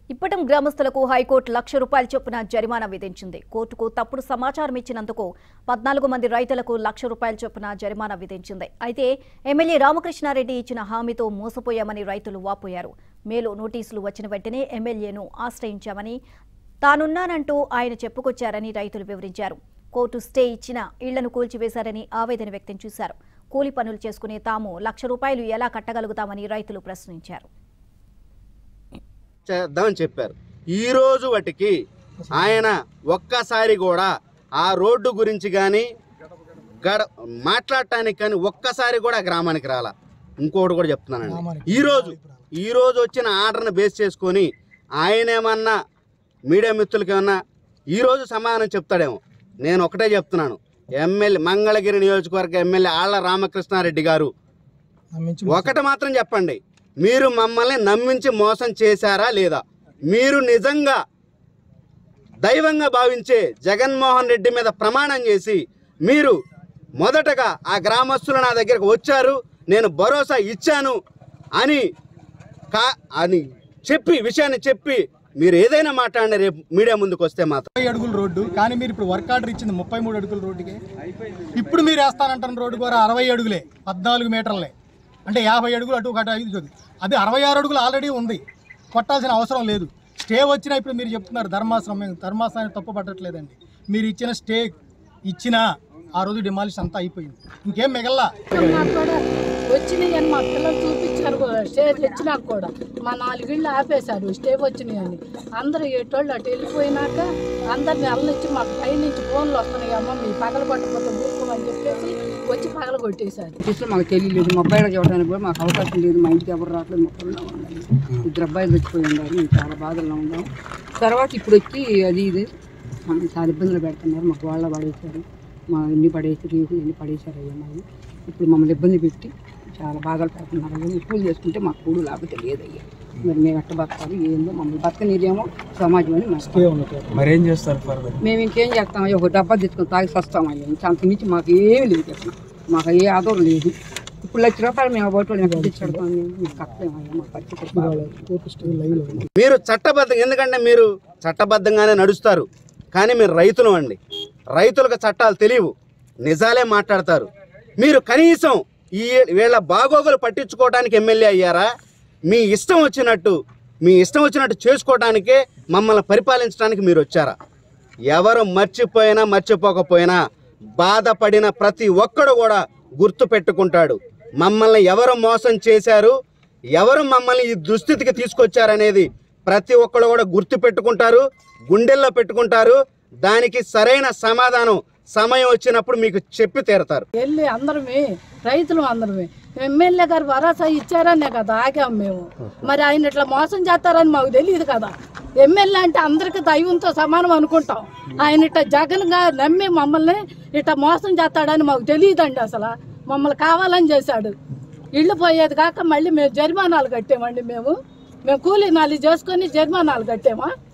ఇప్పటం గ్రామస్తులకు హైకోర్టు లక్ష రూపాయల చొప్పున జరిమానా విధించింది కోర్టుకు తప్పుడు సమాచారం ఇచ్చినందుకు పద్నాలుగు మంది రైతులకు లక్ష రూపాయల చొప్పున జరిమానా విధించింది అయితే ఎమ్మెల్యే రామకృష్ణారెడ్డి ఇచ్చిన హామీతో మోసపోయామని రైతులు వాపోయారు మేలు నోటీసులు వచ్చిన వెంటనే ఎమ్మెల్యేను ఆశ్రయించామని తానున్నానంటూ ఆయన చెప్పుకొచ్చారని రైతులు వివరించారు కోర్టు స్టే ఇచ్చిన ఇళ్లను కూల్చివేశారని ఆవేదన వ్యక్తం చేశారు కూలి పనులు చేసుకునే తాము లక్ష రూపాయలు ఎలా కట్టగలుగుతామని రైతులు ప్రశ్నించారు చేద్దామని చెప్పారు ఈ రోజు వాటికి ఆయన ఒక్కసారి కూడా ఆ రోడ్డు గురించి కానీ గడ మాట్లాడటానికి కానీ ఒక్కసారి కూడా గ్రామానికి రాలా ఇంకోటి కూడా చెప్తున్నానండి ఈ రోజు ఈ రోజు వచ్చిన ఆర్డర్ని బేస్ చేసుకొని ఆయన ఏమన్నా మీడియా మిత్రులకి ఏమన్నా ఈ రోజు సమాధానం చెప్తాడేమో నేను ఒకటే చెప్తున్నాను ఎమ్మెల్యే మంగళగిరి నియోజకవర్గ ఎమ్మెల్యే ఆళ్ల రామకృష్ణారెడ్డి గారు ఒకటి మాత్రం చెప్పండి మీరు మమ్మల్ని నమ్మించి మోసం చేశారా లేదా మీరు నిజంగా దైవంగా భావించే జగన్మోహన్ రెడ్డి మీద ప్రమాణం చేసి మీరు మొదటగా ఆ గ్రామస్తులు నా దగ్గరకు వచ్చారు నేను భరోసా ఇచ్చాను అని కా అని చెప్పి విషయాన్ని చెప్పి మీరు ఏదైనా మాట్లాడండి రేపు మీడియా ముందుకు వస్తే మాత్రం ముప్పై అడుగుల రోడ్డు కానీ మీరు ఇప్పుడు వర్క్ ఆర్డర్ ఇచ్చింది ముప్పై మూడు అడుగుల రోడ్డుకి ఇప్పుడు మీరు వేస్తానంటున్న రోడ్డు కూడా అరవై అడుగులే పద్నాలుగు మీటర్లే అంటే యాభై అడుగులు అటు ఒకటి ఐదు చదువు అది అరవై ఆరు అడుగులు ఆల్రెడీ ఉంది కొట్టాల్సిన అవసరం లేదు స్టే వచ్చినా ఇప్పుడు మీరు చెప్తున్నారు ధర్మాశ్రమం మేము ధర్మాశ్రమాన్ని తప్పు పట్టట్లేదండి మీరు ఇచ్చిన స్టే ఇచ్చినా ఆ రోజు డిమాలిష్ అంతా అయిపోయింది ఇంకేం మిగల్లా నాకు కూడా వచ్చినాయి అని మా పిల్లలు చూపించారు కూడా స్టే తెచ్చినాక కూడా మా నాలుగిళ్ళు ఆపేశారు స్టే వచ్చినాయి అని అందరూ ఎటోళ్ళు అటు వెళ్ళిపోయినాక అందరిని అల్లనిచ్చి మాకు పై నుంచి ఫోన్లు వస్తున్నాయి అమ్మ మీ పగల పట్టకపోతే ఊరుకోమని చెప్పేసి వచ్చి పగల కొట్టేశారు తీసులో మాకు తెలియలేదు మా అబ్బాయిలో చూడడానికి కూడా మాకు అవకాశం లేదు మా ఇంటికి ఎవరు రావట్లేదు మొక్కల్లో ఉండాలి ఇద్దరు అబ్బాయిలు చచ్చిపోయి ఉన్నారు మేము చాలా బాధల్లో ఉన్నాం తర్వాత ఇప్పుడు వచ్చి అది ఇది మనకి చాలా ఇబ్బందులు పెడుతున్నారు మాకు వాళ్ళ పడేశారు మా ఎన్ని పడేసారు ఎన్ని పడేశారు అయ్యా మాది ఇప్పుడు మమ్మల్ని ఇబ్బంది పెట్టి చాలా బాధలు పెడుతున్నారు అయ్యా కూలి చేసుకుంటే మాకు కూడు లేకపోతే లేదయ్యా మరి మేము ఎట్ట బతకాలి ఏందో మమ్మల్ని బతకనిదేమో సమాజం అని మాకు మరేం చేస్తారు ఫర్దర్ మేము ఇంకేం చేస్తామయ్యా ఒక డబ్బా తెచ్చుకొని తాగి వస్తామయ్యా ఇంకా అంత మించి మాకు ఏమీ లేదు అసలు మాకు ఏ ఆధారం లేదు ఇప్పుడు లక్ష రూపాయలు మేము బయట వాళ్ళని ఎక్కడ తెచ్చుకుంటాం మేము కట్టలేమయ్యా మా పరిస్థితి బాగాలేదు. కోర్టు స్టే లైవ్లో ఉంది మీరు చట్టబద్ధంగా ఎందుకంటే మీరు చట్టబద్ధంగానే నడుస్తారు కానీ మీరు రైతులు అండి రైతులకు చట్టాలు తెలియవు నిజాలే మాట్లాడతారు మీరు కనీసం ఈ వీళ్ళ బాగోగులు పట్టించుకోవడానికి ఎమ్మెల్యే అయ్యారా మీ ఇష్టం వచ్చినట్టు మీ ఇష్టం వచ్చినట్టు చేసుకోవడానికే మమ్మల్ని పరిపాలించడానికి మీరు వచ్చారా ఎవరు మర్చిపోయినా మర్చిపోకపోయినా బాధపడిన ప్రతి ఒక్కడు కూడా గుర్తు పెట్టుకుంటాడు మమ్మల్ని ఎవరు మోసం చేశారు ఎవరు మమ్మల్ని ఈ దుస్థితికి తీసుకొచ్చారనేది ప్రతి ఒక్కడు కూడా గుర్తు పెట్టుకుంటారు గుండెల్లో పెట్టుకుంటారు దానికి సరైన సమాధానం సమయం వచ్చినప్పుడు మీకు చెప్పి తీరతారు వెళ్ళి అందరమే రైతులు అందరమే ఎమ్మెల్యే గారు భరోసా ఇచ్చారనే కదా ఆగాం మేము మరి ఆయన ఇట్లా మోసం చేస్తారని మాకు తెలియదు కదా ఎమ్మెల్యే అంటే అందరికి దైవంతో సమానం అనుకుంటాం ఆయన ఇట్లా జగన్గా నమ్మి మమ్మల్ని ఇట్లా మోసం చేస్తాడని మాకు తెలియదండి అసలు మమ్మల్ని కావాలని చేశాడు ఇళ్ళు పోయేది కాక మళ్ళీ మేము జరిమానాలు కట్టామండి మేము మేము కూలీ నాలుగు చేసుకొని జరిమానాలు కట్టామా